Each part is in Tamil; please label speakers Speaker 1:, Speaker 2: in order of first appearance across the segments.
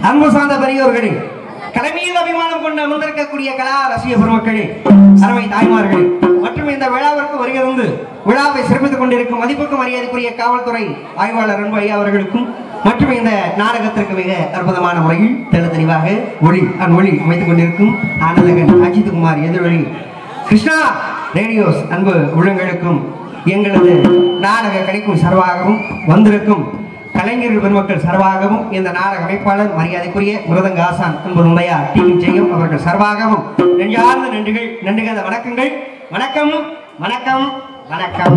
Speaker 1: அன்பு சார்ந்த பெரியோர்களே கலைமீது அபிமானம் கொண்டு அமர்ந்திருக்கக்கூடிய கலா ரசிக பெருமக்களே அருமை தாய்மார்களே மற்றும் இந்த விழாவிற்கு வருகை தந்து விழாவை சிறப்பித்துக் கொண்டிருக்கும் மதிப்புக்கும் மரியாதைக்குரிய காவல்துறை ஆய்வாளர் அன்பு ஐயா அவர்களுக்கும் மற்றும் இந்த நாடகத்திற்கு மிக அற்புதமான முறையில் தெளி தெளிவாக ஒளி அன் ஒளி அமைத்துக் கொண்டிருக்கும் ஆனந்தகன் அஜித் குமார் எதிர்வழி கிருஷ்ணா ரேடியோஸ் அன்பு உள்ளங்களுக்கும் எங்களது நாடக கலைக்கும் சார்பாகவும் வந்திருக்கும் கலைஞர்கள் பெருமக்கள் சார்பாகவும் இந்த நாடக அமைப்பாளர் மரியாதைக்குரிய மிருதங்க ஆசான் என்பதுடைய டி ஜெயம் அவர்கள் சார்பாகவும் நெஞ்சார்ந்த நன்றிகள் நன்றிகாத வணக்கங்கள் வணக்கம் வணக்கம் வணக்கம்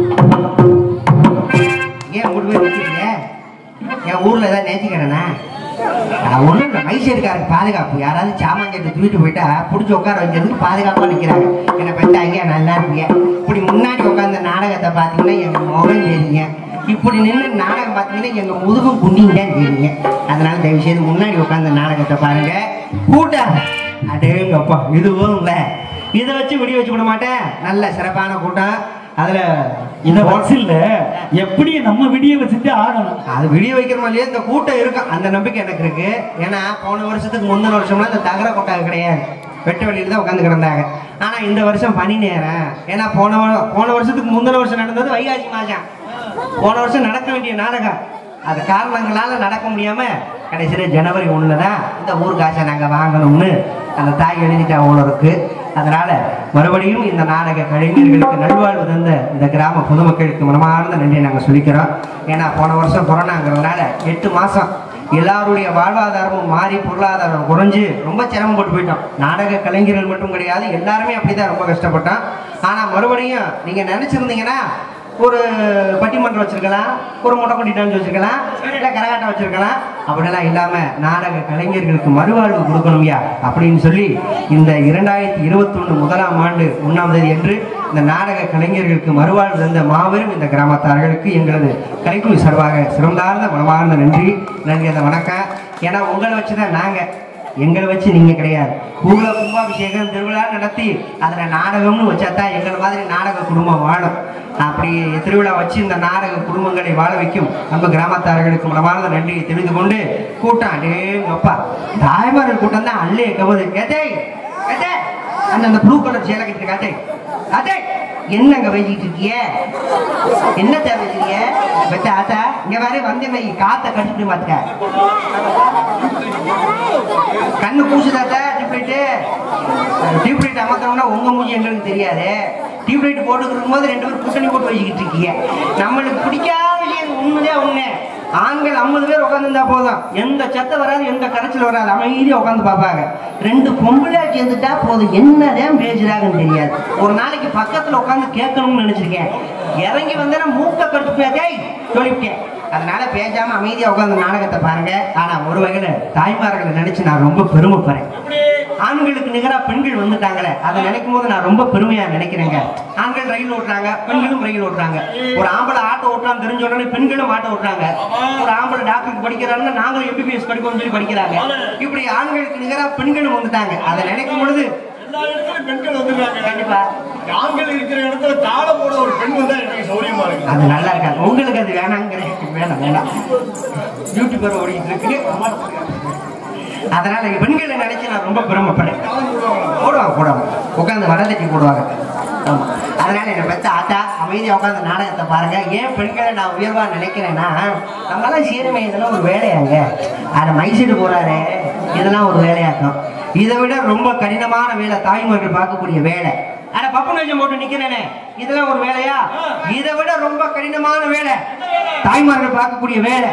Speaker 1: ஏன் மூணு பேர் நிற்கிறீங்க என் ஊர்ல ஏதாவது நேர்த்திக்கிறேனா ஒன்றும் இல்லை மைசூருக்காருக்கு பாதுகாப்பு யாராவது சாமான்ஜத்தை தூக்கிட்டு போயிட்டா பிடிச்சி உட்கார வைக்கிறதுக்கு பாதுகாப்பாக நிற்கிறாங்க என்னை பெற்றாங்க நல்லா இருப்பீங்க இப்படி முன்னாடி உட்காந்த நாடகத்தை பார்த்தீங்கன்னா எங்கள் முகம் தெரியுங்க இப்படி நின்று நாடகம் பார்த்தீங்கன்னா எங்கள் முதுகும் குண்டிங்க தான் தெரியுங்க அதனால தயவு செய்து முன்னாடி உட்காந்த நாடகத்தை பாருங்க கூட்டம் அடேங்கப்பா இது போதும்ல இதை வச்சு விடிய வச்சு விட மாட்டேன் நல்ல சிறப்பான கூட்டம் அதுல
Speaker 2: இந்த வயசுல எப்படி நம்ம விடிய வச்சுட்டு ஆகணும்
Speaker 1: அது விடிய வைக்கிற மாதிரியே இந்த கூட்டம் இருக்கும் அந்த நம்பிக்கை எனக்கு இருக்கு ஏன்னா போன வருஷத்துக்கு முந்தின வருஷம்லாம் இந்த தகர கொட்டாக கிடையாது வெட்ட வெளியில தான் உட்காந்து கிடந்தாங்க ஆனா இந்த வருஷம் பனி நேரம் ஏன்னா போன வ- போன வருஷத்துக்கு முந்தின வருஷம் நடந்தது வைகாசி மாசம் போன வருஷம் நடக்க வேண்டிய நாடகம் அது காரணங்களால நடக்க முடியாம கடைசியில ஜனவரி ஒண்ணுல தான் இந்த ஊர் காசை நாங்க வாங்கணும்னு அந்த தாய் எழுதிட்டா இருக்கு அதனால மறுபடியும் இந்த நாடக கலைஞர்களுக்கு நல்வாழ்வு தந்த இந்த கிராம பொதுமக்களுக்கு மனமார்ந்த நன்றி நாங்கள் சொல்லிக்கிறோம் ஏன்னா போன வருஷம் கொரோனாங்கிறதுனால எட்டு மாசம் எல்லாருடைய வாழ்வாதாரமும் மாறி பொருளாதாரம் குறைஞ்சு ரொம்ப சிரமப்பட்டு போயிட்டோம் நாடக கலைஞர்கள் மட்டும் கிடையாது எல்லாருமே அப்படிதான் ரொம்ப கஷ்டப்பட்டோம் ஆனா மறுபடியும் நீங்க நினைச்சிருந்தீங்கன்னா ஒரு பட்டிமன்றம் வச்சிருக்கலாம் ஒரு முட்டைக்குட்டி டான்ஸ் வச்சிருக்கலாம் இல்லை கரகாட்டம் வச்சிருக்கலாம் அப்படியெல்லாம் இல்லாம நாடக கலைஞர்களுக்கு மறுவாழ்வு கொடுக்கணும்யா அப்படின்னு சொல்லி இந்த இரண்டாயிரத்தி இருபத்தொன்னு முதலாம் ஆண்டு ஒன்றாம் தேதி அன்று இந்த நாடக கலைஞர்களுக்கு மறுவாழ்வு தந்த மாபெரும் இந்த கிராமத்தார்களுக்கு எங்களது கலைக்குழு சார்பாக சிறந்தார்ந்த மனமார்ந்த நன்றி நன்றி அந்த வணக்கம் ஏன்னா உங்களை வச்சுதான் நாங்க எங்களை வச்சு நீங்க கிடையாது பூல கும்பாபிஷேகம் திருவிழா நடத்தி அதுல நாடகம்னு வச்சாதான் எங்களை மாதிரி நாடக குடும்பம் வாழும் அப்படி திருவிழா வச்சு இந்த நாடக குடும்பங்களை வாழ வைக்கும் நம்ம கிராமத்தார்களுக்கு மனமார்ந்த நன்றியை தெரிந்து கொண்டு கூட்டம் அடேங்கப்பா தாய்மார்கள் கூட்டம் தான் அள்ளே கவுது கேட்டே கேட்டே அந்த அந்த ப்ளூ கலர் சேலை கட்டிட்டு காட்டே காட்டே என்னங்க பேசிக்கிட்டு இருக்கிய என்ன தேவைச்சிருக்கிய பெத்த ஆத்தா இங்க வேற வந்து வை காத்த கட்டிட்டு மாத்துக்க கண்ணு பூசுதாத்தா டியூப்லைட்டு டியூப்லைட் அமர்த்தோம்னா உங்க மூஞ்சி எங்களுக்கு தெரியாது டியூப்லைட் போட்டுக்கிட்டு போது ரெண்டு பேரும் கூட்டணி போட்டு வச்சுக்கிட்டு இருக்கீங்க நம்மளுக்கு பிடிக்காத விஷயம் உண்மையா உண்மை ஆண்கள் ஐம்பது பேர் உட்காந்துருந்தா போதும் எந்த சத்தம் வராது எந்த கரைச்சல் வராது அமைதியா உட்காந்து பார்ப்பாங்க ரெண்டு பொம்பளை சேர்ந்துட்டா போதும் என்னதான் பேசுறாங்கன்னு தெரியாது ஒரு நாளைக்கு பக்கத்துல உட்காந்து கேட்கணும்னு நினைச்சிருக்கேன் இறங்கி வந்தேன்னா மூக்க கட்டு பேஜாய் சொல்லிவிட்டேன் அதனால பேசாம அமைதியா உட்காந்து நாடகத்தை பாருங்க ஆனா ஒரு வகையில தாய்மார்களை நினைச்சு நான் ரொம்ப பெருமைப்படுறேன் ஆண்களுக்கு நிகரா பெண்கள் வந்துட்டாங்களே அதை நினைக்கும் போது நான் ரொம்ப பெருமையா நினைக்கிறேங்க ஆண்கள் ரயில் ஓட்டுறாங்க பெண்களும் ரயில் ஓட்டுறாங்க ஒரு ஆம்பளை ஆட்டோ ஓட்டுறான்னு தெரிஞ்ச உடனே பெண்களும் ஆட்டோ ஓட்டுறாங்க ஒரு ஆம்பளை டாக்டருக்கு படிக்கிறாங்கன்னா நாங்களும் எம்பிபிஎஸ் படிப்போம்னு சொல்லி படிக்கிறாங்க இப்படி ஆண்களுக்கு நிகரா பெண்களும் வந்துட்டாங்க அதை நினைக்கும் பொழுது
Speaker 3: எல்லா இடத்துலயும் பெண்கள் வந்துடுறாங்க
Speaker 1: கண்டிப்பா
Speaker 3: ஆண்கள் இருக்கிற இடத்துல தாளம் போட ஒரு பெண் வந்தா எனக்கு சௌரியமா இருக்கு
Speaker 1: அது நல்லா இருக்காது உங்களுக்கு அது வேணாங்கிறேன் வேணாம் வேணாம் யூடியூபர் ஓடிட்டு இருக்கு அதனால பெண்களை நினைச்சு நான் ரொம்ப பெருமைப்படுறேன் போடுவாங்க போடுவாங்க உட்காந்து வரதட்டி போடுவாங்க ஆமா அதனால என்னை பெத்த ஆத்தா அமைதியா உட்காந்து நாடகத்தை பாருங்க ஏன் பெண்களை நான் உயர்வா நினைக்கிறேன்னா நம்மளாம் சீரமை இதெல்லாம் ஒரு வேலையாங்க அதை மைசூர் போறாரு இதெல்லாம் ஒரு வேலையாக்கும் இதை விட ரொம்ப கடினமான வேலை தாய்மார்கள் பார்க்கக்கூடிய வேலை ஆனா பப்பு நெஞ்சம் போட்டு நிக்கிறேனே இதெல்லாம் ஒரு வேலையா இதை விட ரொம்ப கடினமான வேலை தாய்மார்கள் பார்க்கக்கூடிய வேலை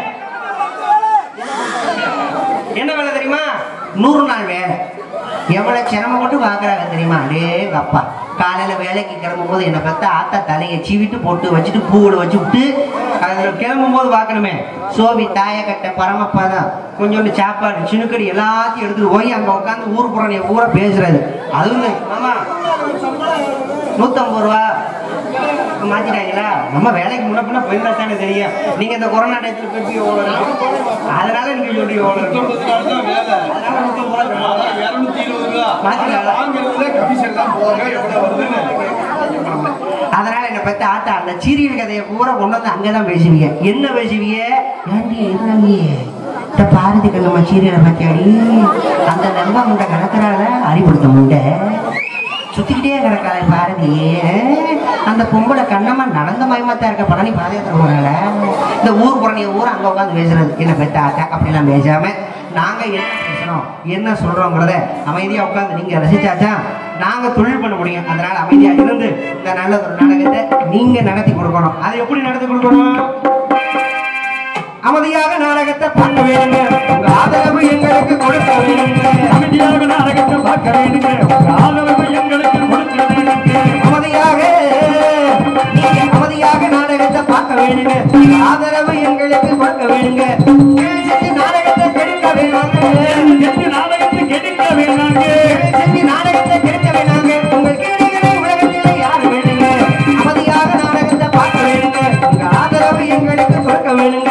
Speaker 1: என்ன வேலை தெரியுமா நூறு நாள் வேலை எவ்வளவு சிரமம் கொண்டு வாங்குறாங்க தெரியுமா அடே எங்க அப்பா காலையில வேலைக்கு கிளம்பும் போது என்னை பத்த ஆத்தா தலையை சீவிட்டு போட்டு வச்சுட்டு பூவில் வச்சு விட்டு அதுல கிளம்பும் போது பார்க்கணுமே சோவி தாயக்கட்டை பரமப்பதம் கொஞ்சோண்டு சாப்பாடு சினுக்கடி எல்லாத்தையும் எடுத்துட்டு போய் அங்க உட்காந்து ஊர் புறணிய பூரா பேசுறது அதுவும் ஆமா நூத்தம்பது ரூபா இப்ப மாத்திட்டாங்களா நம்ம வேலைக்கு முன்ன பின்ன போயிருந்தா தானே தெரியும் நீங்க இந்த கொரோனா டயத்துல போய் எவ்வளவு இருக்கு? அதனால நீங்க சொல்றீங்க எவ்வளவு இருக்கு. அதனால நூத்தம்பது ரூபா சொல்றேன்.
Speaker 3: இருநூத்தி இருபது ரூபா
Speaker 1: மாத்திட்டாங்களா?
Speaker 3: வாங்குறதுல கமிஷன் தான் போவாங்க எவ்வளவு வருதுன்னு
Speaker 1: அதனால என்ன பத்தி ஆத்தா அந்த சீரியல் கதையை பூரா கொண்டு வந்து அங்கதான் பேசுவீங்க என்ன பேசுவீங்க ஏண்டி இருந்தாங்க இந்த பாரதி கண்ணம்மா சீரியலை பார்த்தியாடி அந்த லம்பா முண்டை கிடக்குறால அறிவுறுத்த முண்டை சுத்திக்கிட்டே கிடக்காளே பாரதி அந்த பொம்பளை கண்ணம்மா நடந்த மயமாத்தான் இருக்க பழனி பாதயாத்திரை போறால இந்த ஊர் புறணிய ஊர் அங்க உட்காந்து பேசுறது என்ன பெத்த ஆட்டா அப்படிலாம் பேசாம நாங்க என்ன பேசுறோம் என்ன சொல்றோங்கிறத அமைதியா உட்காந்து நீங்க ரசிச்சாச்சா நாங்க தொழில் பண்ண முடியும் அதனால அமைதியா இருந்து இந்த நல்ல ஒரு நாடகத்தை நீங்க நடத்தி கொடுக்கணும் அதை எப்படி நடத்தி கொடுக்கணும் அமைதியாக நாடகத்தை பார்க்க வேணுங்க உங்க ஆதரவு எங்களுக்கு கொடுக்க வேணுங்க
Speaker 2: அமைதியாக நாடகத்தை பார்க்க வேண்டுங்க உங்க ஆதரவு எங்களுக்கு கொடுக்க வேண்டுங்க
Speaker 1: அமைதியாக நீங்க அமைதியாக நாடகத்தை பார்க்க வேணுங்க உங்க ஆதரவு எங்களுக்கு கொடுக்க வேணுங்க செஞ்சு நாடகத்தை கெடுக்க வேணாங்க
Speaker 2: எட்டு நாடகத்தை கெடுக்க வேண்டாங்க
Speaker 1: செஞ்சு நாடகத்தை கெடுக்க வேணாங்க உங்க கேடுகளை உலகத்திலே யாரு வேணுங்க அமைதியாக நாடகத்தை பார்க்க வேணுங்க உங்க ஆதரவு எங்களுக்கு கொடுக்க வேணுங்க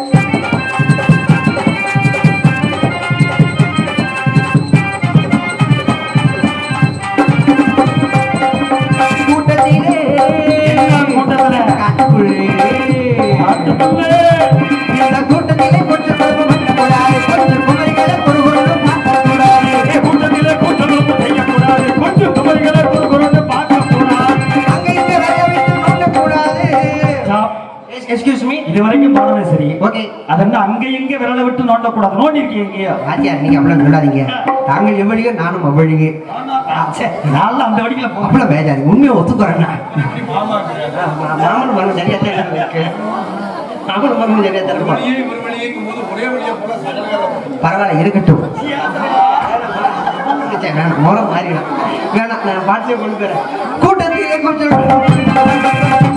Speaker 1: கூட்டத்திலே
Speaker 2: என்ன கூட்டத்துல?
Speaker 1: காட்டுக்குள்ளே
Speaker 2: காட்டுக்குள்ளே
Speaker 1: இந்த கூட்டத்திலே கொஞ்சம் குழப்பம் பண்ணக்கூடாது கொஞ்சம் குமரிகளை ஒரு பொருளும் பார்க்கக்கூடாது
Speaker 2: ஏ, கூட்டத்திலே கூட்டம் செய்யக்கூடாது கொஞ்சம் குமரிகளை ஒரு குரண்டு பார்க்கக்கூடாது
Speaker 1: அங்க இங்க வேலை விட்டு பண்ணக்கூடாது
Speaker 2: ஸ்டாப்.
Speaker 1: எக்ஸ்கியூஸ் மீ
Speaker 2: இது வரைக்கும் பாடவே சரி
Speaker 1: ஓகே
Speaker 2: அதென்ன அங்க இங்க விரலை விட்டு நோண்டக்கூடாது நோண்டி இருக்கீங்க எங்கேயோ
Speaker 1: ராஜா நீங்க அவ்வளவு சொல்லாதீங்க தாங்கள் எவ்வளியோ நானும் அவ்வழியே
Speaker 2: நான்லாம் அந்த வடிக்கல போ
Speaker 1: அவ்வளவு பேஜாது உண்மையை ஒத்துக்கிறேன் நான்
Speaker 3: மாமா கிடையாது.
Speaker 1: மாமனும் மகனும் சரியா தான் இருக்கு மாமனும் மகனும் சரியா தான் இருக்கும்
Speaker 3: வழியே ஒரு வழியேங்கும் போது ஒரே வழியா போல சகலகாலம்
Speaker 1: பரவாயில்ல இருக்கட்டும் சரி, வேணாம் முறை மாறிடும் வேணாம் நான் பாட்டிலே கொண்டு போறேன் கூட்டத்திலே கொஞ்சம்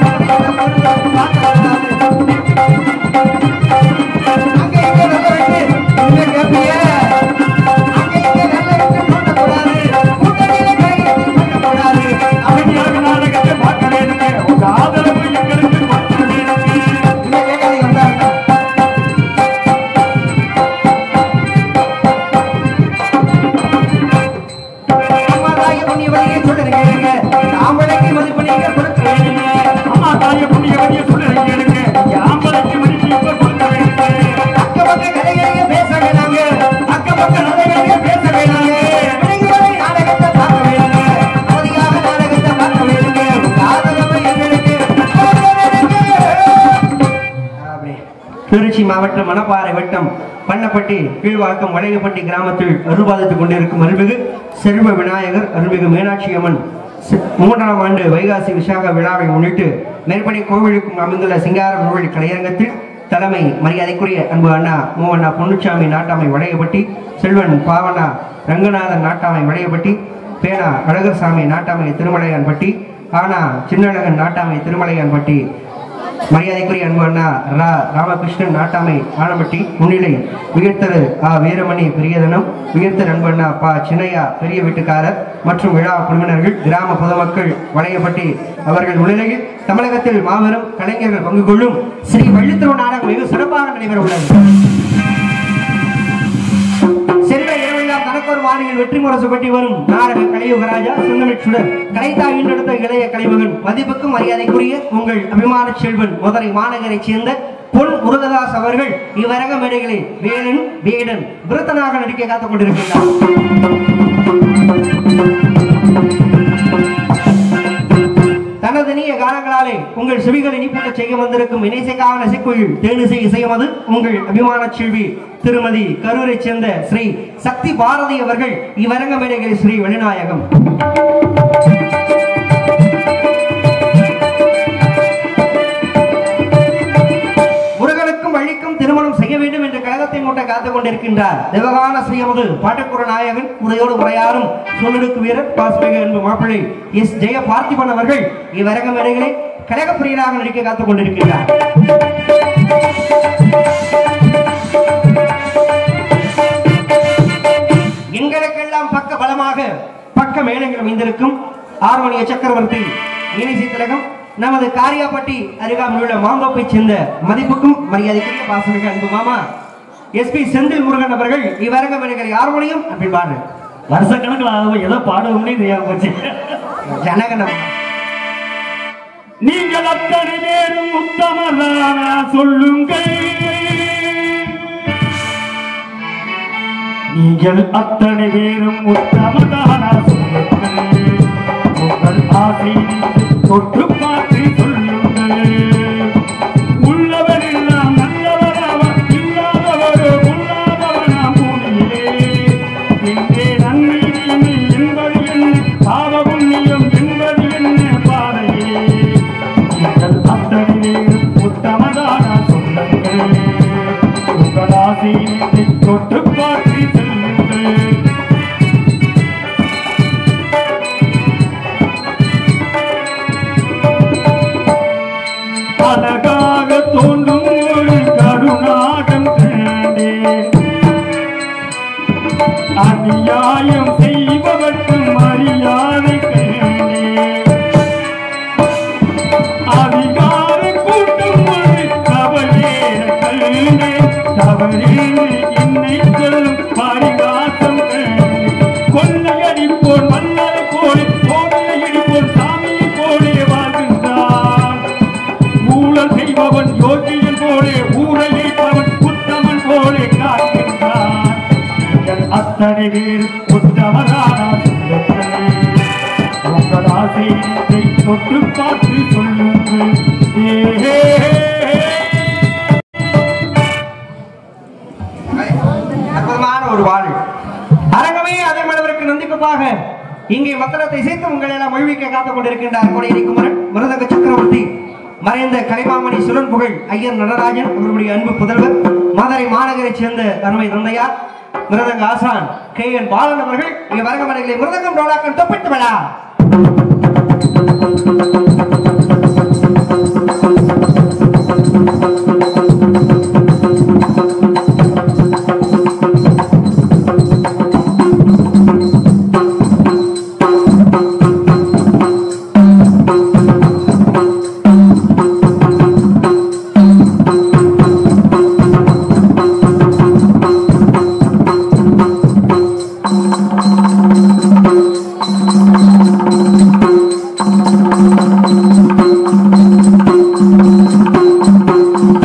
Speaker 1: அங்க இங்க வெள்ளை விட்டு, இங்க கேப்பிய. அங்க இங்க வெள்ளை விட்டு பண்ணக்கூடாது. கூட்டத்திலே கை கட்டி பண்ணக்கூடாது.
Speaker 2: அமைதியாக நாடகத்தை பார்க்க வேண்டுங்க உங்க ஆதரவு எங்களுக்கு கொடுக்க வேண்டுங்க
Speaker 1: இங்க கேட்காதீங்க, வந்தாருங்க. அம்மா தாயை புண்ணியவதியை சொல்லுங்க ஆம்பளைக்கு மதிப்பு நீங்க கொடுக்க வேணுங்க
Speaker 2: அம்மா தாய புண்ணியவதிய சொல்லுறீங்க எனக்கு ஆம்பளைக்கு மனுஷி இப்ப கொடுக்க வேண்டுங்க
Speaker 1: அக்க பக்க கதைகளையே பேச வேணாங்க அக்க பக்க கதைகளையே பேச வேணாங்க விலங்குகளை நாடகத்தை பார்க்க வேணுங்க அமைதியாக நாடகத்தை பார்க்க வேணுங்க உங்க ஆதரவு எங்களுக்கு கொடுக்க வேணுங்க. அப்படி. திருச்சி மாவட்டம் மணப்பாறை வட்டம் பண்ணப்பட்டி கீழ்வாக்கம் வளையப்பட்டி கிராமத்தில் அருள்பாதித்துக் கொண்டிருக்கும் அருள்மிகு செல்வ விநாயகர் அருள்மிகு மீனாட்சி அம்மன் சி- மூன்றாம் ஆண்டு வைகாசி விசாக விழாவை முன்னிட்டு மேற்படி கோவிலுக்கும் அமைந்துள்ள சிங்கார கோவில் கலையரங்கத்தில் தலைமை மரியாதைக்குரிய அன்பு அண்ணா மூவண்ணா பொன்னுச்சாமி நாட்டாமை வளையப்பட்டி செல்வன் பாவண்ணா ரங்கநாதன் நாட்டாமை வளையப்பட்டி பேனா அழகர்சாமி நாட்டாமை திருமலையான்பட்டி ஆனா சின்னழகன் நாட்டாமை திருமலையான்பட்டி மரியாதைக்குரிய அன்பு அண்ணா ரா ராமகிருஷ்ணன் நாட்டாமை ஆனப்பட்டி முன்னிலை உயர்த்தரு ஆ வீரமணி பெரியதனம் உயர்த்தர் அன்பு அண்ணா பா சின்னையா பெரிய வீட்டுக்காரர் மற்றும் விழா குழுவினர்கள் கிராம பொதுமக்கள் வளையப்பட்டி அவர்கள் முன்னிலையில் தமிழகத்தில் மாபெரும் கலைஞர்கள் பங்கு கொள்ளும் ஸ்ரீ வள்ளித்திரு நாடகம் வெகு சிறப்பாக நடைபெற உள்ளது செல்வ இரவெல்லாம் தனக்கொரு வாரியில் வெற்றி முரசு பற்றி வரும் நாடக கலியுகராஜா சுந்தமிழ் சுடர் கலைத்தா ஈண்டெடுத்த இளைய கலைமகன் மதிப்புக்கும் மரியாதைக்குரிய உங்கள் அபிமான செல்வன் மதுரை மாநகரைச் சேர்ந்த பொன் முருகதாஸ் அவர்கள் இவ்வரங்க மேடைகளில் வேலன் வேடன் விருத்தனாக நடிக்க காத்துக் கொண்டிருக்கின்றார் தனது நீய காலங்களாலே உங்கள் செவிகளை இனிப்பூட்ட செய்ய வந்திருக்கும் இணைசைக்கான இசைக்குயில் தேனிசை இசையமது உங்கள் அபிமான செல்வி திருமதி கரூரை சேர்ந்த ஸ்ரீ சக்தி பாரதி அவர்கள் இவ்வரங்க மேடைகளில் ஸ்ரீ வெளிநாயகம் முருகனுக்கும் வள்ளிக்கும் திருமணம் செய்ய வேண்டும் என்ற கழகத்தை மூட்ட காத்துக் கொண்டிருக்கின்றார் தேவகான ஸ்ரீயமது பாட்டக்குற நாயகன் உரையோடு உரையாடும் சொல்லெடுக்கு வீரர் பாஸ்மிக என்பது மாப்பிள்ளை எஸ் ஜெய பார்த்திபன் அவர்கள் இவ்வரங்க மேடைகளை கழகப்பிரியராக நடிக்க காத்துக் கொண்டிருக்கின்றார் எங்களுக்கெல்லாம் பக்க பலமாக பக்க மேளங்கள் அமைந்திருக்கும் ஆர்மணிய சக்கரவர்த்தி இனிசி திலகம் நமது காரியாப்பட்டி அருகாமையில் உள்ள மாந்தோப்பை சேர்ந்த மதிப்புக்கும் மரியாதைக்குரிய பாசமிக அன்பு மாமா எஸ்பி செந்தில் முருகன் அவர்கள் இவ்வரங்க மேடைகளை ஹார்மோனியம் அப்படி பாடு
Speaker 2: வருஷக்கணக்கில் ஆகும் எதை பாடுவோம்னே தெரியாம போச்சு
Speaker 1: ஜனகனம்
Speaker 2: நீங்கள் அத்தனை பேரும் உத்தமரான சொல்லுங்கள் நீங்கள் அத்தனை பேரும் உத்தமதான சொல்லுங்கள் உங்கள் ஆசை தொட்டு பார்த்து சொல்லுங்கள் உள்ளவர் எல்லாம் நல்லவராவர் இல்லாதவரோ பொல்லாதவனா பூமியிலே எங்கே நன்மை தீமை என்பது என்ன பாவ புண்ணியம் என்பது என்ன பாதையே நீங்கள் அத்தனை பேரும் உத்தமதான சொல்லுங்கள் உங்கள் ஆசையை தொட்டு பார்த்து செல்லுங்கள் அழகாக தோன்றும் ஒரு கருநாகம் கண்டே அநியாயம் செய்பவர்க்கு மரியாதை கண்டே அதிகார கூட்டம் ஒரு கவலேற கண்டே தவறேன்னு என்னை சொல்லும் பரிகாசம் கண்டே கொள்ளையடிப்போர் மன்னரை போலே கோவிலையடிப்போர் சாமியை போலே வாழ்கின்றான் ஊழல் செய்பவன் யோகியன் போலே ஊரையைப்பவன் உத்தமன் போலே காக்கின்றான் நீங்கள் அத்தனை பேர் உத்தமரானா சொல்லுங்கள் உங்கள் ஆசையை தொட்டு பார்த்து சொல்லுங்கள் ஏ
Speaker 1: அற்புதமான ஒரு வாழ் அரங்கமே அதே மனதிற்கு நந்திக்குப்பாக இங்கே மத்தளத்தை சேர்த்து உங்களை எல்லாம் மொழிவிக்க காத்துக் கொண்டிருக்கின்றார் கொடையடி குமரன் மிருதங்க சக்கரவர்த்தி மறைந்த கலைமாமணி சுழன் புகழ் ஐயர் நடராஜன் அவர்களுடைய அன்பு புதல்வர் மதுரை மாநகரைச் சேர்ந்த அருமை தந்தையார் மிருதங்க ஆசான் கே என் பாலன் அவர்கள் இங்கே வரங்கமனைகளை மிருதங்கம் டோலாக்கம் தொப்பிட்டு விழா
Speaker 2: ஆ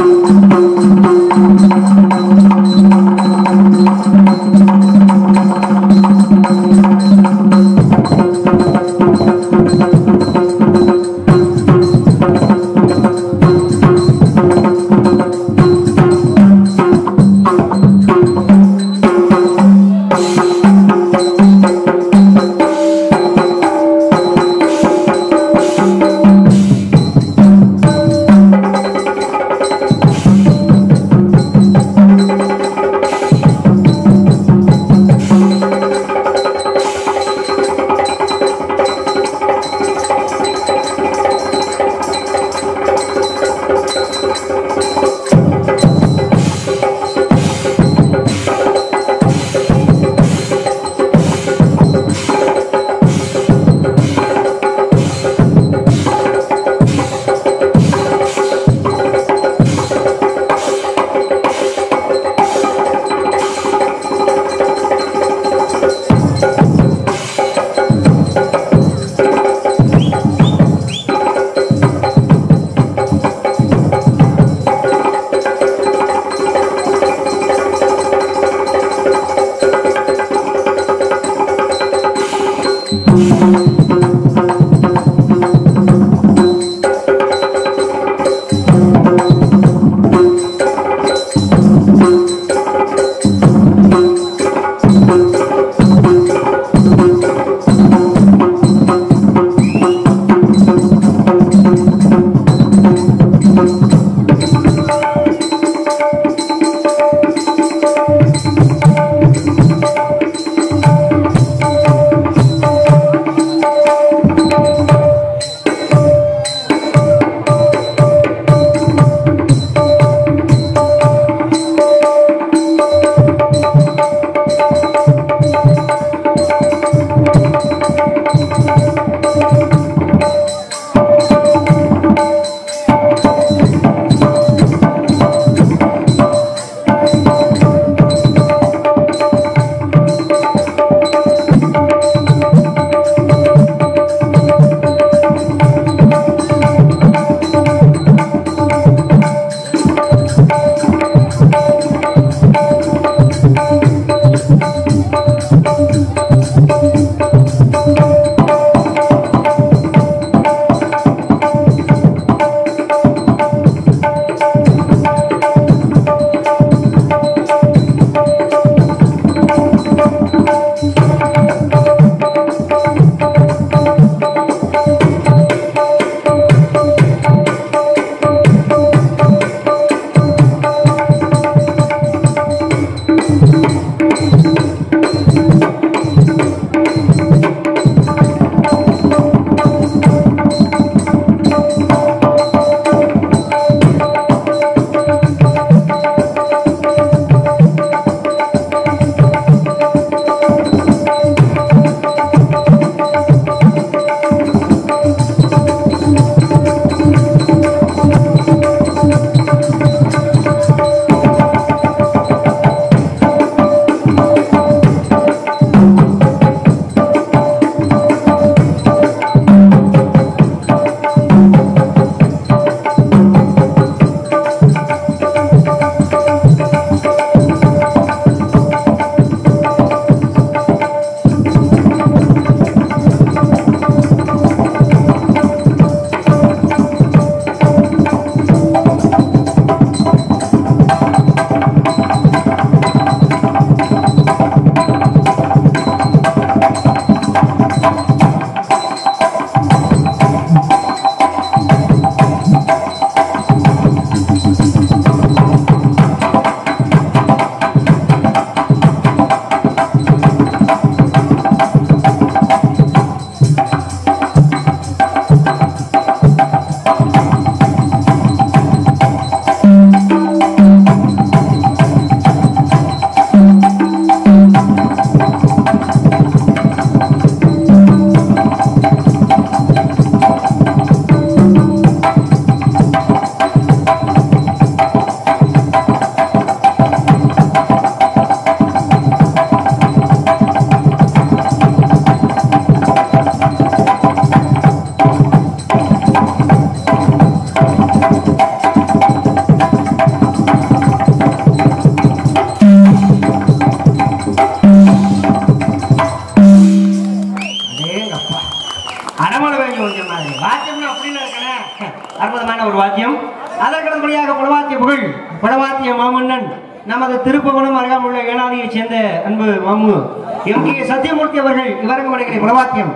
Speaker 1: ஒரு வாத்தியம் அதற்கு அடுத்தபடியாக புலவாத்திய புகழ் புலவாத்திய மாமன்னன் நமது திருப்புவனம் அருகாமுள்ள ஏனாதியைச் சேர்ந்த அன்பு மாமு எம் கே சத்தியமூர்த்தி அவர்கள் இவரங்கம் அடைகிற புலவாத்தியம்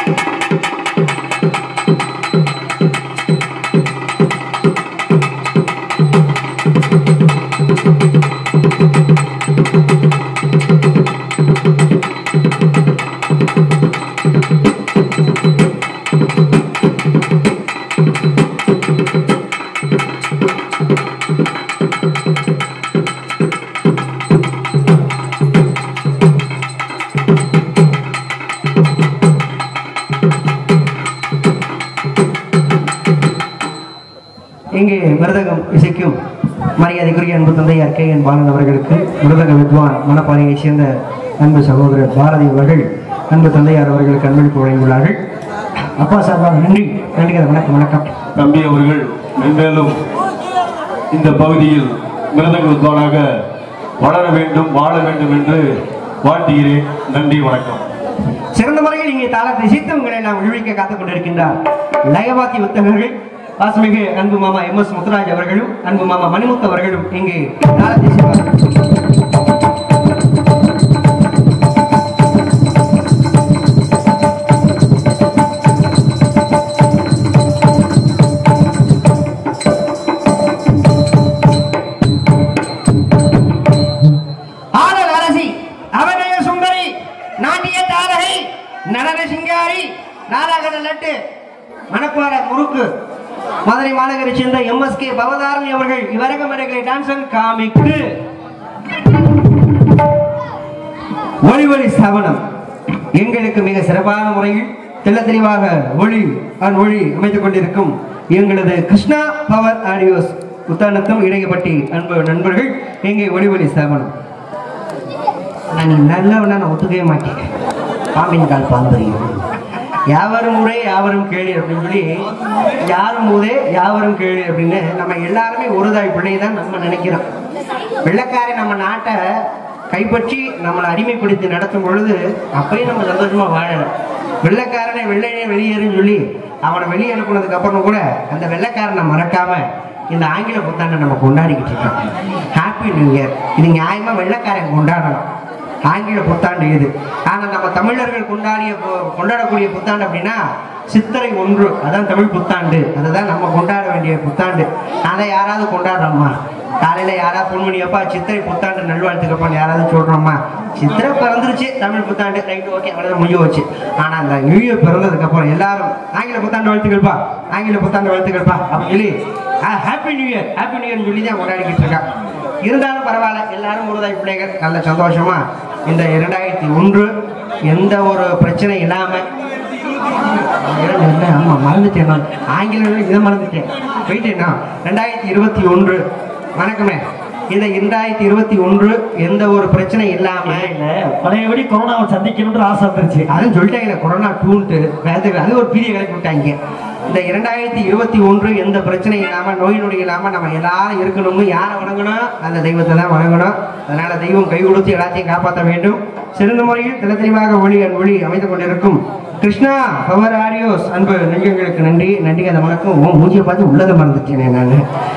Speaker 1: இங்கே மிருதகம் இசைக்கும் மரியாதைக்குரிய அன்பு தந்தையார் கே என் பாலன் அவர்களுக்கு மிருதக வித்வான் மணப்பாறையைச் சேர்ந்த அன்பு சகோதரர் பாரதி அவர்கள் அன்பு தந்தையார் அவர்களுக்கு அன்பளிப்பு வழங்கியுள்ளார்கள் அப்பா சார்பாக நன்றி நன்றி வணக்கம் வணக்கம்
Speaker 3: தம்பி அவர்கள் மென்மேலும் இந்த பகுதியில் மிருதக வித்வானாக வளர வேண்டும் வாழ வேண்டும் என்று வாழ்த்துகிறேன் நன்றி வணக்கம்
Speaker 1: சிறந்த முறையில் இங்கே தாளத்தை இசைத்து உங்களை நாம் விழுவிக்க காத்துக் கொண்டிருக்கின்றார் லயவாத்தி உத்தகர்கள் வாசுமிகு அன்பு மாமா எம் எஸ் முத்துராஜ் அவர்களும் அன்பு மாமா மணிமுத்து அவர்களும் இங்கே தாளத்தை இசைப்பார்கள் ஆடல் அரசி அவனய சுந்தரி நாட்டிய தாரகை நடன சிங்காரி நாடக லட்டு மணப்பாற முறுக்கு மதுரை மாநகரை சேர்ந்த எம்எஸ்கே பவதாரணி அவர்கள் இவரக மரகளை டான்சன் காமிக்கு ஒளி ஒளி ஸ்தாபனம் எங்களுக்கு மிக சிறப்பான முறையில் தெள்ள தெளிவாக ஒளி அன் ஒளி அமைத்துக் கொண்டிருக்கும் எங்களது கிருஷ்ணா பவர் ஆடியோஸ் புத்தானத்தும் இடையப்பட்டி அன்பு நண்பர்கள் எங்கே ஒளி ஒளி ஸ்தாபனம் நான் நீ நல்லவனா நான் ஒத்துக்கவே மாட்டேன் பாம்பின் கால் பாம்பரியும் யாவரும் முறை யாவரும் கேளு அப்படின்னு சொல்லி யாரும் போதே யாவரும் கேளு அப்படின்னு நம்ம எல்லாருமே ஒரு தாய் பிள்ளை தான் நம்ம நினைக்கிறோம் வெள்ளக்காரன் நம்ம நாட்டை கைப்பற்றி நம்மளை அடிமைப்படுத்தி நடத்தும் பொழுது அப்பயும் நம்ம சந்தோஷமா வாழலாம் வெள்ளைக்காரனை வெள்ளையே வெளியேறுன்னு சொல்லி அவனை வெளியே அனுப்புனதுக்கு அப்புறம் கூட அந்த வெள்ளைக்காரனை மறக்காம இந்த ஆங்கில புத்தாண்டை நம்ம கொண்டாடிக்கிட்டு இருக்கோம் ஹாப்பி நியூ இயர் இது நியாயமா வெள்ளைக்காரன் கொண்டாடணும் ஆங்கில புத்தாண்டு இது ஆனா நம்ம தமிழர்கள் கொண்டாடிய பு- கொண்டாடக்கூடிய புத்தாண்டு அப்படின்னா சித்திரை ஒன்று அதான் தமிழ் புத்தாண்டு அதுதான் நம்ம கொண்டாட வேண்டிய புத்தாண்டு அதை யாராவது கொண்டாடுறோமா காலையில யாராவது பொன்மணி அப்பா சித்திரை புத்தாண்டு நல்வாழ்த்துக்கப்பான்னு யாராவது சொல்றோமா சித்திரை பிறந்துருச்சு தமிழ் புத்தாண்டு ரைட்டு ஓகே அவ்வளவுதான் முடிஞ்சு போச்சு ஆனா அந்த நியூ இயர் பிறந்ததுக்கு அப்புறம் எல்லாரும் ஆங்கில புத்தாண்டு வாழ்த்துக்கள்ப்பா ஆங்கில புத்தாண்டு வாழ்த்துக்கள்ப்பா அப்படின்னு சொல்லி happy new year happy new year சொல்லி தான் கொண்டாடிக்கிட்டு இருக்கான் இருந்தாலும் பரவாயில்ல எல்லாரும் ஒருதாய் பிள்ளைகள் நல்ல சந்தோஷமா இந்த இரண்டாயிரத்தி ஒன்று எந்த ஒரு பிரச்சனை இல்லாம இரண்டு இல்லை, ஆமா மறந்துட்டேன் நான் ஆங்கிலம் இதை மறந்துட்டேன் போயிட்டேன்னா ரெண்டாயிரத்தி இருபத்தி ஒன்று வணக்கமே இந்த இரண்டாயிரத்தி இருபத்தி ஒன்று எந்த ஒரு பிரச்சனை இல்லாம
Speaker 2: இல்ல பழையபடி கொரோனாவை சந்திக்கணும்ன்ற ஆசை வந்துருச்சு
Speaker 1: அதுவும் சொல்லிட்டாங்க கொரோனா டூன்ட்டு வேதத்துக்கு அது ஒரு பீரிய கிளப்பி விட்டாங்க இந்த இரண்டாயிரத்தி இருபத்தி ஒன்று எந்த பிரச்சனையும் இல்லாம நோய் நொடி இல்லாம நம்ம எல்லாரும் இருக்கணும்னு யாரை வணங்கணும் அந்த தெய்வத்தை தான் வணங்கணும் அதனால தெய்வம் கை கொடுத்து எல்லாத்தையும் காப்பாற்ற வேண்டும் சிறந்த முறையில் தெளி தெளிவாக ஒளி அன் ஒளி அமைத்துக் கொண்டிருக்கும் கிருஷ்ணா பவர் ஆடியோஸ் அன்பு நெஞ்சங்களுக்கு நன்றி நன்றி அந்த வணக்கம் உன் மூஞ்சியை பார்த்து உள்ளதை மறந்துட்டேனே நான்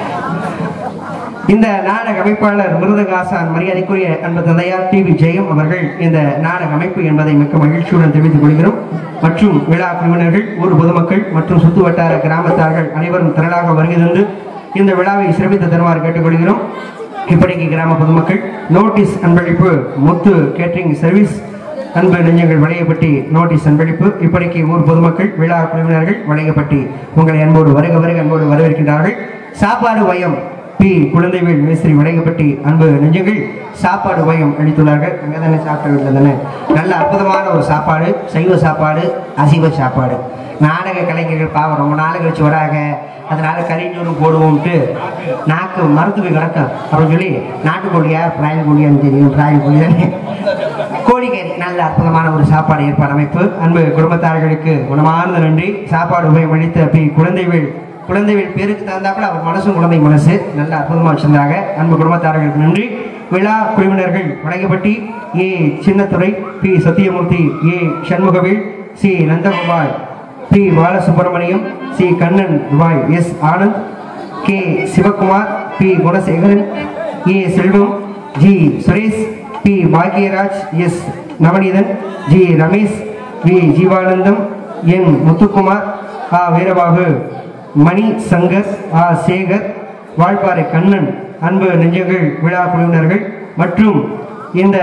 Speaker 1: இந்த நாடக அமைப்பாளர் மிருதகாசான் மரியாதைக்குரிய அன்பு தந்தையார் டி வி ஜெயம் அவர்கள் இந்த நாடக அமைப்பு என்பதை மிக்க மகிழ்ச்சியுடன் தெரிவித்துக் கொள்கிறோம் மற்றும் விழா குழுவினர்கள் ஊர் பொதுமக்கள் மற்றும் சுற்று வட்டார கிராமத்தார்கள் அனைவரும் திரளாக வருகை தந்து இந்த விழாவை சிறப்பித்து தருமாறு கேட்டுக்கொள்கிறோம் இப்படிக்கு கிராம பொதுமக்கள் நோட்டீஸ் அன்பளிப்பு முத்து கேட்டரிங் சர்வீஸ் அன்பு நெஞ்சங்கள் வளையப்பட்டி நோட்டீஸ் அன்பளிப்பு இப்படிக்கு ஊர் பொதுமக்கள் விழா குழுவினர்கள் வளையப்பட்டி உங்களை அன்போடு வருக வருக அன்போடு வரவேற்கின்றார்கள் சாப்பாடு வயம் பி குழந்தைவேல் மேஸ்திரி வளையப்பட்டி அன்பு நெஞ்சங்கள் சாப்பாடு வயம் அளித்துள்ளார்கள் அங்கே தானே சாப்பிட்ட வீட்டில் தானே நல்ல அற்புதமான ஒரு சாப்பாடு சைவ சாப்பாடு அசைவ சாப்பாடு நாடக கலைஞர்கள் பாவம் ரொம்ப நாள் கழிச்சு வராங்க அதனால கறிஞ்சோறும் போடுவோம்ட்டு நாக்கு மரத்து போய் கிடக்கும் அப்படின்னு சொல்லி நாட்டுக்கோழியா பிராயல் கோழியான்னு தெரியும் பிராயல் கோழி தானே கோழிக்கறி நல்ல அற்புதமான ஒரு சாப்பாடு ஏற்பாடு அமைப்பு அன்பு குடும்பத்தார்களுக்கு குணமார்ந்த நன்றி சாப்பாடு உபயம் அளித்த பி குழந்தைவேல் குழந்தைவேல் பேருக்கு தகுந்தாப்புல அவர் மனசும் குழந்தை மனசு நல்ல அற்புதமா வச்சிருந்தாங்க அன்பு குடும்பத்தார்களுக்கு நன்றி விழா குழுவினர்கள் வழங்கப்பட்டி A Chinnathurai P Sathyamoorthy A Shanmugavel C Nandagopal P Balasubramaniam C Kannan ரூபாய் S Anand K Sivakumar P Gunasekaran A Selvam G Suresh P Bhagyaraj S Navaneethan G Ramesh V Jeevanandam N Muthukumar ஆ வீரபாபு மணி சங்கர் ஆ சேகர் வாழ்பாறை கண்ணன் அன்பு நெஞ்சங்கள் விழா குழுவினர்கள் மற்றும் இந்த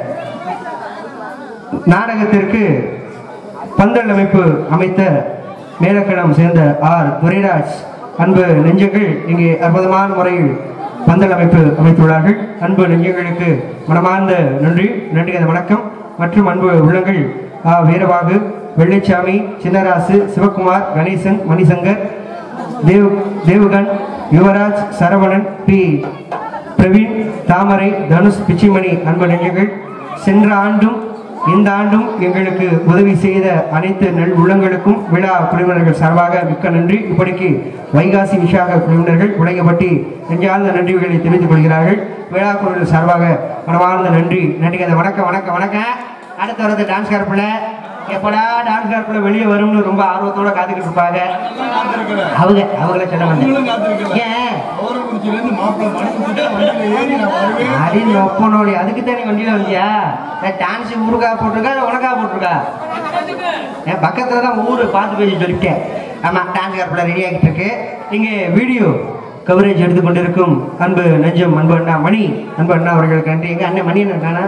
Speaker 1: நாடகத்திற்கு பந்தல் அமைப்பு அமைத்த மேலக்கணம் சேர்ந்த ஆர் துரைராஜ் அன்பு நெஞ்சங்கள் இங்கே அற்புதமான முறையில் பந்தல் அமைப்பு அமைத்துள்ளார்கள் அன்பு நெஞ்சங்களுக்கு மனமார்ந்த நன்றி நன்றி அந்த வணக்கம் மற்றும் அன்பு உள்ளங்கள் ஆ வீரபாகு வெள்ளைச்சாமி சின்னராசு சிவகுமார் கணேசன் மணிசங்கர் தேவ் தேவகன் யுவராஜ் சரவணன் பி பிரவீன் தாமரை தனுஷ் பிச்சிமணி அன்பு நெஞ்சங்கள் சென்ற ஆண்டும் இந்த ஆண்டும் எங்களுக்கு உதவி செய்த அனைத்து நல் உள்ளங்களுக்கும் விழா குழுவினர்கள் சார்பாக மிக்க நன்றி இப்படிக்கு வைகாசி விசாக குழுவினர்கள் உலகப்பட்டி நெஞ்சார்ந்த நன்றிகளை தெரிவித்துக் கொள்கிறார்கள் விழா குழுவினர் சார்பாக மனமார்ந்த நன்றி நன்றி அந்த வணக்கம் வணக்கம் வணக்கம் அடுத்து வரது டான்ஸ் கருப்புல எப்படா டான்ஸ் கருப்புல வெளியே வரும்னு ரொம்ப ஆர்வத்தோட காத்துக்கிட்டு இருப்பாங்க அவங்க அவங்கள சொல்ல வந்தேன் ஏன் அப்படின்னு ஒப்பனோடி அதுக்கு தானே வண்டியில வந்தியா டான்ஸ் ஊருக்கா போட்டிருக்கா இல்லை உனக்கா போட்டிருக்கா என் பக்கத்துல தான் ஊரு பார்த்து பேசி சொல்லிட்டேன் ஆமா டான்ஸ் கருப்பில் ரெடி ஆகிட்டு இருக்கு இங்கே வீடியோ கவரேஜ் எடுத்து கொண்டிருக்கும் அன்பு நெஞ்சம் அன்பு அண்ணா மணி அன்பு அண்ணா அவர்களுக்கு நன்றி எங்க அண்ணன் மணி என்ன காணா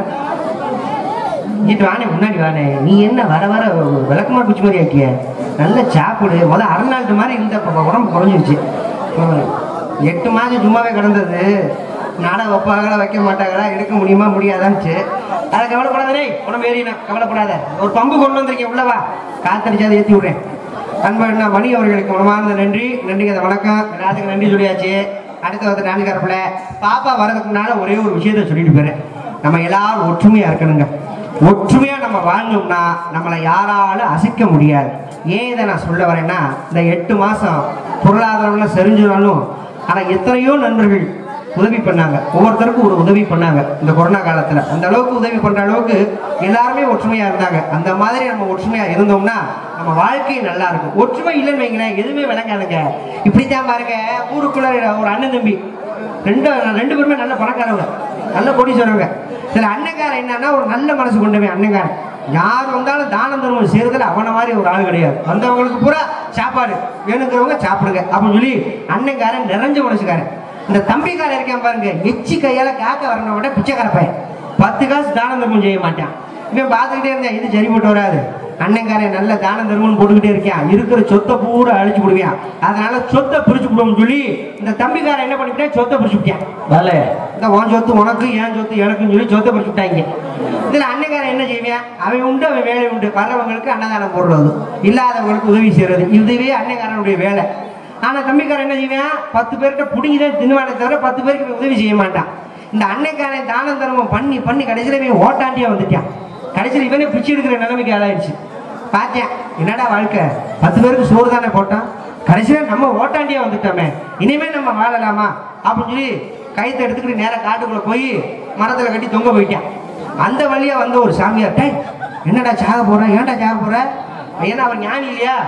Speaker 1: இங்கிட்டு வானே முன்னாடி வானே நீ என்ன வர வர விளக்கமா குச்சி மாதிரி ஆக்கிய நல்ல சாப்பிடு முத அரைநாட்டு மாதிரி இருந்த இப்ப உடம்பு குறைஞ்சிருச்சு ஹம். எட்டு மாதம் சும்மாவே கிடந்தது நாடகம் வைப்பாங்களா வைக்க மாட்டாங்களா எடுக்க முடியுமா முடியாதான்ச்சு அதை கவலைப்படாதே உடம்பு ஏறினா கவலைப்படாத ஒரு பம்பு கொண்டு வந்திருக்கேன் உள்ளவா காத்தடிச்சு அதை ஏற்றி விடுறேன் அன்பண்ணா மணி அவர்களுக்கு மனமார்ந்த நன்றி நன்றி அந்த வணக்கம் எல்லாத்துக்கும் நன்றி சொல்லியாச்சு அடுத்து வந்து நான்கு கரப்புல பாப்பா வரதுக்கு முன்னால ஒரே ஒரு விஷயத்த சொல்லிட்டு போறேன் நம்ம எல்லாரும் ஒற்றுமையா இருக்கணுங்க ஒற்றுமையா நம்ம வாழணும்னா நம்மளை யாராலும் அசைக்க முடியாது ஏன் இதை நான் சொல்ல வரேன்னா இந்த எட்டு மாசம் பொருளாதாரம்லாம் செறிஞ்சினாலும் ஆனா எத்தனையோ நண்பர்கள் உதவி பண்ணாங்க ஒவ்வொருத்தருக்கும் ஒரு உதவி பண்ணாங்க இந்த கொரோனா காலத்துல அந்த அளவுக்கு உதவி பண்ற அளவுக்கு எல்லாருமே ஒற்றுமையா இருந்தாங்க அந்த மாதிரி நம்ம ஒற்றுமையா இருந்தோம்னா நம்ம வாழ்க்கை நல்லா இருக்கும் ஒற்றுமை இல்லைன்னு வைங்களேன் எதுவுமே விளங்காதுங்க இப்படித்தான் பாருங்க ஊருக்குள்ள ஒரு அண்ணன் தம்பி ரெண்டு ரெண்டு பேருமே நல்ல பணக்காரவங்க நல்ல கோடீஸ்வரவங்க சில அண்ணங்காரன் என்னன்னா ஒரு நல்ல மனசு கொண்டவன் அண்ணங்காரன் யார் வந்தாலும் தானம் தர்மம் செய்யறதுல அவன மாதிரி ஒரு ஆள் கிடையாது வந்தவங்களுக்கு பூரா சாப்பாடு வேணுங்கிறவங்க சாப்பிடுங்க அப்படின்னு சொல்லி அண்ணங்காரன் நிறைஞ்ச மனசுக்காரன் இந்த தம்பிக்காரன் இருக்கேன் பாருங்க எச்சி கையால காக்க வரணும் விட பிச்சைக்கார பையன் பத்து காசு தானம் தர்மம் செய்ய மாட்டான் இவன் பார்த்துக்கிட்டே இருந்தேன் இது சரிப்பட்டு வராது அண்ணங்காரன் நல்ல தானம் தர்மம்னு போட்டுக்கிட்டே இருக்கான் இருக்கிற சொத்தை பூரா அழிச்சு விடுவான் அதனால சொத்தை பிரிச்சு விடுவோம்னு சொல்லி இந்த தம்பிக்காரன் என்ன பண்ணிவிட்டேன் சொத்தை பிரிச்சு விட்டான் வேலை இந்த உன் சொத்து உனக்கு என் சொத்து எனக்குன்னு சொல்லி சொத்தை பிரிச்சு விட்டாங்க இதுல அண்ணங்காரன் என்ன செய்வான் அவன் உண்டு அவன் வேலை உண்டு வர்றவங்களுக்கு அன்னதானம் போடுறது இல்லாதவங்களுக்கு உதவி செய்யறது இதுவே அண்ணங்காரனுடைய வேலை ஆனா தம்பிக்காரன் என்ன செய்வான் பத்து பேர்கிட்ட பிடிங்கதான் தின்னுவானே தவிர பத்து பேருக்கு இவன் உதவி செய்ய மாட்டான் இந்த அன்னைக்காரன் தானம் தர்மம் பண்ணி பண்ணி கடைசியில இவன் ஓட்டாண்டியா வந்துட்டான் கடைசியில் இவனே பிச்சை எடுக்கிற நிலைமைக்கு ஆளாயிடுச்சு பார்த்தேன் என்னடா வாழ்க்கை பத்து பேருக்கு சோறு தானே போட்டான் கடைசியில் நம்ம ஓட்டாண்டியா வந்துட்டோமே இனிமேல் நம்ம வாழலாமா அப்படின்னு சொல்லி கைத்தை எடுத்துக்கிட்டு நேரா காட்டுக்குள்ள போய் மரத்துல கட்டி தொங்க போயிட்டான் அந்த வழியா வந்த ஒரு சாமியார் டேய் என்னடா சாக போற ஏன்டா சாக போற ஏன்னா அவர் ஞானி இல்லையா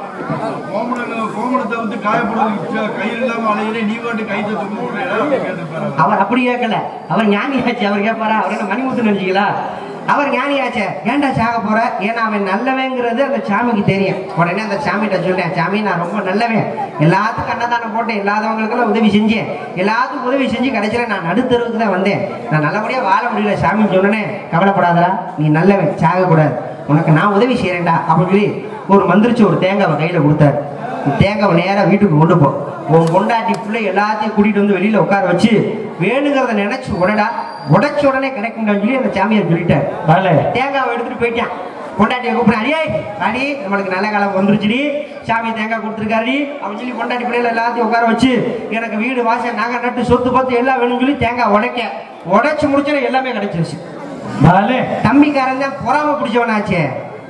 Speaker 2: கோமணம் கோமணத்தை வந்து காயப்படுறது கையில் இல்லாம அலையிலே நீ பாட்டு கை தத்து போடுறேன் கேட்டுப்பாரு
Speaker 1: அவர் அப்படி கேட்கல அவர் ஞானியாச்சு அவர் கேட்பாரா அவர் என்ன மணிமுத்து நினைச்சீங்களா அவர் ஞானியாச்சே ஏன்டா சாக போற ஏன்னா அவன் நல்லவங்கிறது அந்த சாமிக்கு தெரியும் உடனே அந்த சாமிகிட்ட சொன்னேன் சாமி நான் ரொம்ப நல்லவன் எல்லாத்துக்கும் அன்னதானம் போட்டேன் இல்லாதவங்களுக்கெல்லாம் உதவி செஞ்சேன் எல்லாத்துக்கும் உதவி செஞ்சு கடைசியில நான் நடுத்தருவுக்கு தான் வந்தேன் நான் நல்லபடியா வாழ முடியல சாமி சொன்னனே கவலைப்படாதடா நீ நல்லவன் சாகக்கூடாது உனக்கு நான் உதவி செய்யறேன்டா அப்படின்னு சொல்லி ஒரு மந்திரிச்சு ஒரு தேங்காவை கையில கொடுத்தாரு தேங்காவை நேரா வீட்டுக்கு கொண்டு போ உன் பொண்டாட்டி பிள்ளை எல்லாத்தையும் கூட்டிட்டு வந்து வெளியில உட்கார வச்சு வேணுங்கிறத நினைச்சு உடடா உடைச்ச உடனே கிடைக்கும்னு சொல்லி அந்த சாமியார் சொல்லிட்டார் வரல தேங்காவை எடுத்துட்டு போயிட்டான் பொண்டாட்டியை கூப்பிடு அடியே அடி நம்மளுக்கு நல்ல காலம் வந்துருச்சுடி சாமி தேங்காய் கொடுத்துருக்காருடி அவன் சொல்லி பொண்டாட்டி பிள்ளைகளை எல்லாத்தையும் உட்கார வச்சு எனக்கு வீடு வாசல் நாங்க நட்டு சொத்து பத்து எல்லாம் வேணும்னு சொல்லி தேங்காய் உடைக்க உடைச்சு முடிச்சா எல்லாமே கிடைச்சிருச்சு தம்பிக்காரன் தான் பொறாம பிடிச்சவனாச்சே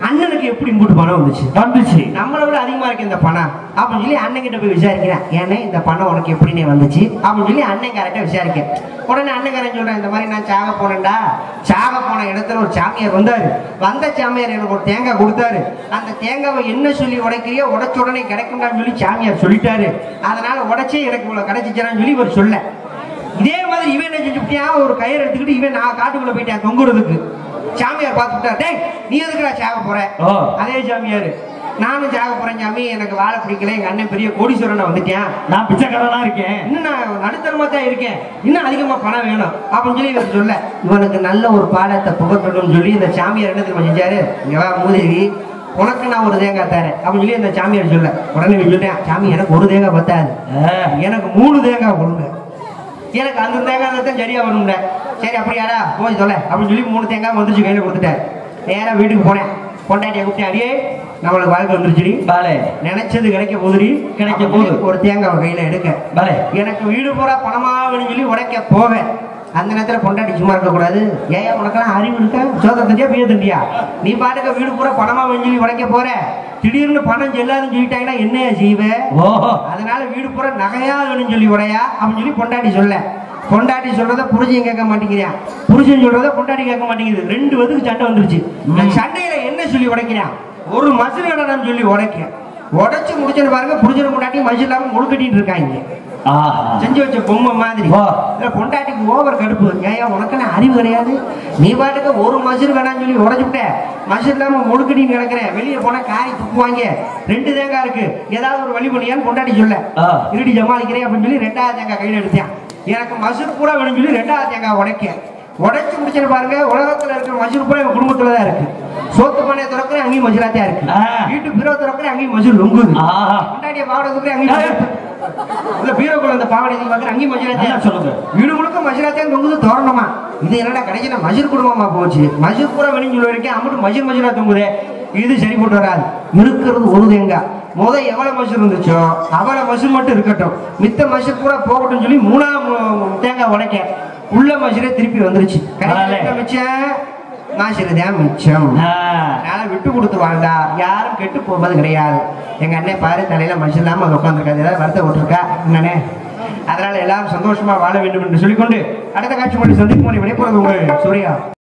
Speaker 1: அண்ணனுக்கு எப்படி இம்புட்டு பணம் வந்துச்சு
Speaker 4: வந்துச்சு
Speaker 1: நம்மளை விட அதிகமா இருக்கு இந்த பணம் அப்படின்னு சொல்லி அண்ணன் கிட்ட போய் விசாரிக்கிறேன் ஏன்னா இந்த பணம் உனக்கு எப்படினே வந்துச்சு அப்படின்னு சொல்லி அண்ணன் கரெக்டா விசாரிக்க உடனே அண்ணன் சொல்றேன் இந்த மாதிரி நான் சாக போனேன்டா சாக போன இடத்துல ஒரு சாமியார் வந்தாரு வந்த சாமியார் எனக்கு ஒரு தேங்காய் கொடுத்தாரு அந்த தேங்காவை என்ன சொல்லி உடைக்கிறியோ உடைச்ச உடனே கிடைக்கும்டான்னு சொல்லி சாமியார் சொல்லிட்டாரு அதனால உடைச்சே எனக்கு இவ்வளவு கிடைச்சிச்சான்னு சொல்லி இவர் சொல்ல இதே மாதிரி இவன் என்ன செஞ்சுட்டியா ஒரு கயிறு எடுத்துக்கிட்டு இவன் நான் காட்டுக்குள்ள போயிட்டேன் தொங்குறதுக்கு சாமியார் பார்த்துட்டா டேய் நீ எதுக்குடா சாக போற
Speaker 4: ஓ.
Speaker 1: அதே சாமியார் நானும் சாக போறேன் சாமி எனக்கு வாழை பிடிக்கல எங்க அண்ணன் பெரிய கோடீஸ்வரனை வந்துட்டேன்
Speaker 4: நான் பிச்சைக்காரனா இருக்கேன்
Speaker 1: இன்னும் நான் நடுத்தரமா தான் இருக்கேன் இன்னும் அதிகமா பணம் வேணும் அப்படின்னு சொல்லி இவர் சொல்ல இவனுக்கு நல்ல ஒரு பாடத்தை புகட்டணும்னு சொல்லி இந்த சாமியார் என்ன தெரியுமா செஞ்சாரு இங்க வா மூதேவி உனக்கு நான் ஒரு தேங்காய் தரேன் அப்படின்னு சொல்லி இந்த சாமியார் சொல்ல உடனே இவன் சொல்லிட்டேன் சாமி எனக்கு ஒரு தேங்காய் பத்தாது
Speaker 4: ஆ.
Speaker 1: எனக்கு மூணு தேங்காய் கொடுங்க எனக்கு அந்த தேங்காய் தான் சரியா வரும்ல சரி அப்படியாடா போய் சொல்ல அப்படின்னு சொல்லி மூணு தேங்காய் வந்துச்சு கையில கொடுத்துட்டேன் நேரா வீட்டுக்கு போனேன் பொண்டாட்டியை கூப்பிட்டு அடியே நம்மளுக்கு வாழ்க்கை வந்துருச்சுடி
Speaker 4: பாலே
Speaker 1: நினைச்சது கிடைக்க போதுடி
Speaker 4: கிடைக்க போகுது.
Speaker 1: ஒரு தேங்காய் கையில எடுக்க
Speaker 4: பாலே
Speaker 1: எனக்கு வீடு பூரா பணமா வேணும்னு சொல்லி உடைக்க போவேன் அந்த நேரத்துல பொண்டாட்டி சும்மா இருக்க கூடாது ஏயா உனக்கெல்லாம் அறிவு இருக்கா சோதம் தண்டியா பிய தண்டியா நீ பாட்டுக்க வீடு பூரா பணமா வேணும்னு சொல்லி உடைக்க போற திடீர்னு பணம் செல்லாதுன்னு சொல்லிட்டாங்கன்னா என்னையா செய்வே
Speaker 4: ஓஹோ
Speaker 1: அதனால வீடு பூரா நகையா வேணும்னு சொல்லி உடையா அப்படின்னு சொல்லி பொண்டாட்டி சொல்ல பொண்டாட்டி சொல்றத புருஷன் கேட்க மாட்டேங்கிறான் புருஷன் சொல்றத பொண்டாட்டி கேட்க மாட்டேங்குது ரெண்டு வதுக்கு சண்டை வந்துருச்சு இந்த சண்டையில என்ன சொல்லி உடைக்கிறான் ஒரு மசில் கடனம் சொல்லி உடைக்க உடைச்சு முடிச்சுன்னு பாருங்க புருஷனை பொண்டாட்டி மசில் இல்லாம முழுக்கட்டிட்டு இருக்காங்க
Speaker 4: ஆஹா
Speaker 1: செஞ்சு வச்ச பொம்மை மாதிரி
Speaker 4: வா.
Speaker 1: இதுல பொண்டாட்டிக்கு ஓவர் கடுப்பு ஏன் உனக்கு அறிவு கிடையாது நீ பாட்டுக்கு ஒரு மசூர் வேணாம்னு சொல்லி உடச்சு விட்ட மசூர் இல்லாம முழுக்கடின்னு கிடக்குறேன் வெளியே போனா காரி துப்புவாங்க ரெண்டு தேங்காய் இருக்கு ஏதாவது ஒரு வழி பண்ணியான்னு பொண்டாட்டி சொல்ல
Speaker 4: ஆ.
Speaker 1: இருடி ஜமாளிக்கிறேன் அப்படின்னு சொல்லி ரெண்டாவது தேங்காய் கையில எடுத்தேன் எனக்கு மசூர் பூரா வேணும்னு சொல்லி ரெண்டாவது தேங்காய் உடைக்க உடைச்சு முடிச்சுன்னு பாருங்க உலகத்துல இருக்கிற மசூர் பூரா எங்க குடும்பத்துல தான் இருக்கு சோத்து பானையை திறக்கிறேன் அங்கேயும் மசூரா தான் இருக்கு
Speaker 4: ஆ.
Speaker 1: வீட்டு பீரோ திறக்கிறேன் அங்கேயும் மசூர் லொங்குது
Speaker 4: ஆஹா
Speaker 1: பொண்டாட்டிய பாவடை தூக்குறேன் அங்கேயும் மசூர். இல்ல பீரோக்குள்ள அந்த பாவடை நீங்க பாக்குற அங்கேயும் மசூரா
Speaker 4: நல்லா
Speaker 1: தான்
Speaker 4: சொல்லுங்க
Speaker 1: வீடு முழுக்க மஜிராத்தையும் தொங்குது தோரணமா இது என்னடா கடைசியில மஜூர் குடும்பமா போச்சு மஜூர் பூரா வெளியும் சொல்ல வரைக்கும் அம்மட்டு மஜூர் மஜூரா தொங்குதே இது சரி போட்டு வராது இருக்கிறது ஒரு தேங்காய் முத எவ்வளவு மசூர் இருந்துச்சோ அவ்வளவு மசூர் மட்டும் இருக்கட்டும் மித்த மசூர் பூரா போகட்டும் சொல்லி மூணாம் மு- தேங்காய் உடைக்க உள்ள மசூரே திருப்பி வந்துருச்சு கடைசியில என்ன மிச்சம் மாசூர் தான் மிச்சம்
Speaker 4: ஆ.
Speaker 1: அதனால விட்டு கொடுத்து வாழ்ந்தா யாரும் கெட்டு போவது கிடையாது எங்க அண்ணன் பாரு தலையில மனுஷன் இல்லாம அது உட்காந்துருக்காது ஏதாவது வருத்த விட்டுருக்கா என்னண்ணே அதனால எல்லாரும் சந்தோஷமா வாழ வேண்டும் என்று சொல்லிக்கொண்டு அடுத்த காட்சி மொழி சந்திக்கும் மணி விடைபெறுவது உங்கள் சூர்யா